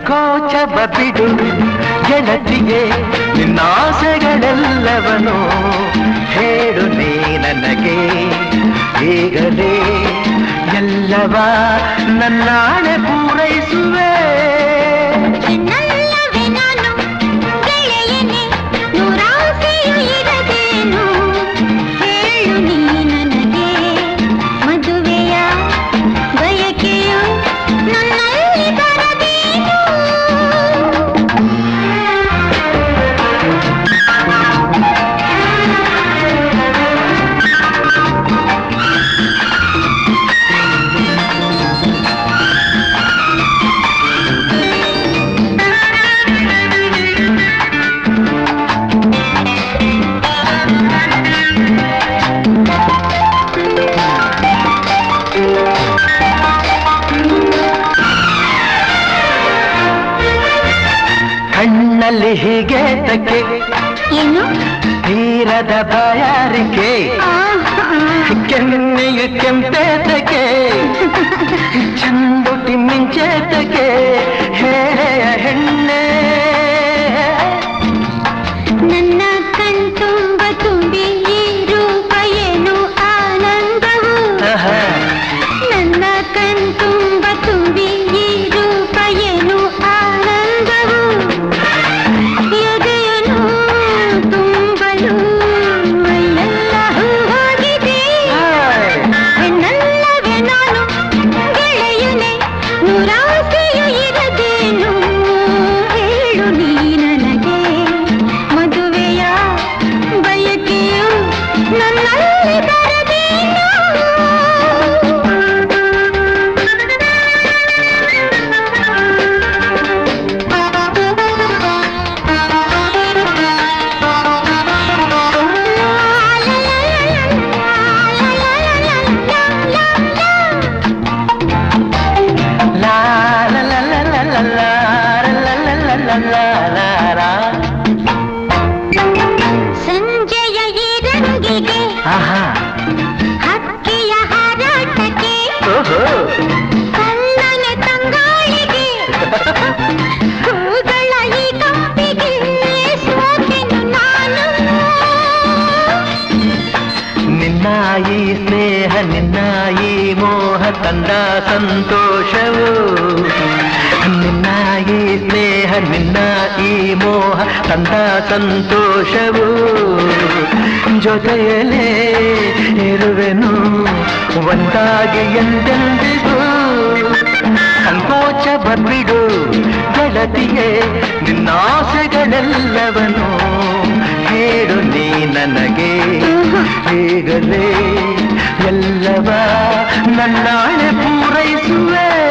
ಸಂಕೋಚ ಬಿಡು ಗೆಳತಿಗೆ ನಿನ್ನಾಸೆಗಳೆಲ್ಲವನು ಹೇಳು ನೀ ನನಗೆ ಈಗಲೇ ಎಲ್ಲವ ನನ್ನಾಣೆ ಪೂರೈಸುವೆ ನನ್ನಲ್ಲವೇ ನಾನು ಗೆಳೆಯನೇ ನೂರಾಸೆಯು ಇರದೇನು ಹೇಳು ನೀ ನನಗೆ ಮದುವೆಯ ಬಯಕೆಯು ನನ್ನಲ್ಲಿ ಬರದೇನು ಕಣ್ಣಲ್ಲಿ ಹೀಗೆ ತಕ್ಕೆ ಏನು ತೀರದ ಬಾಯಾರಿಕೆ ಕೆನ್ನೆಯ ಕೆಂಪೇತಕ್ಕೆ ಚಂದುಟಿ ಮಿಂಚೇತಕ್ಕೆ ಹೇಳೆಯ ಹೆಣ್ಣೆ ನನ್ನ ಕಣ್ತುಂಬ ತುಂಬಿ ಈ ರೂಪ ಏನು ಆನಂದವು ಆಹಾ. ನನ್ನ ಕಣ್ತುಂಬ ತುಂಬಿ ಈ ರೂಪ ಏನು ಆನಂದವು ಎದೆಯನ್ನು ತುಂಬಲು ಮೈಯೆಲ್ಲ ಹೂವಾಗಿದೆ ಹಾಯ್. ಹೆಣ್ಣಲ್ಲವೇ ನಾನು ಗೆಳೆಯನೆ ನೂರಾಸೆಯು ಇರದೇನು ಹೇಳು ನೀ ನನಗೆ ಮದುವೆಯ ಬಯಕೆಯು ನನ್ನಲ್ಲಿ ಬರದೇನು ಲಾ ಲಾ ಲಾ ಲಾ ಲಾ ಲಾ ಲಾ ಲಾ ಲಾ ಲಾ ಲಾ ಲಾ ಲಾ ಲಾ. ಸಂಜೆಯ ಈ ರಂಗಿಗೆ ಆಹಾ. ಹಕ್ಕಿಯ ಹಾರಾಟಕ್ಕೆ ಓಹೋ. ಕಣ್ಣನ ತಂಗಾಳಿಗೆ ಹೂಗಳ ಈ ಕಂಪಿಗೆ ಸೋತೆನು ನಾನು ನಿನ್ನ ಈ ಸ್ನೇಹ ನಿನ್ನ ಈ ಮೋಹ ತಂದ ಸಂತೋಷವು ನಿನ್ನ ಈ ಸ್ನೇಹ ನಿನ್ನ ಈ ಮೋಹ ತಂದ ಸಂತೋಷವು ಜೊತೆಯಲೇ ಇರುವೆನು ಒಂದಾಗಿ ಎಂದೆಂದಿಗೂ ಸಂಕೋಚ ಬರ್ಬಿಡು ಗೆಳತಿಯೇ ನಿನ್ನಾಸೆಗಳೆಲ್ಲವನು ಹೇಳು ನೀ ನನಗೆ ಈಗಲೇ ಎಲ್ಲವ ನನ್ನಾಳೆ ಪೂರೈಸುವೆ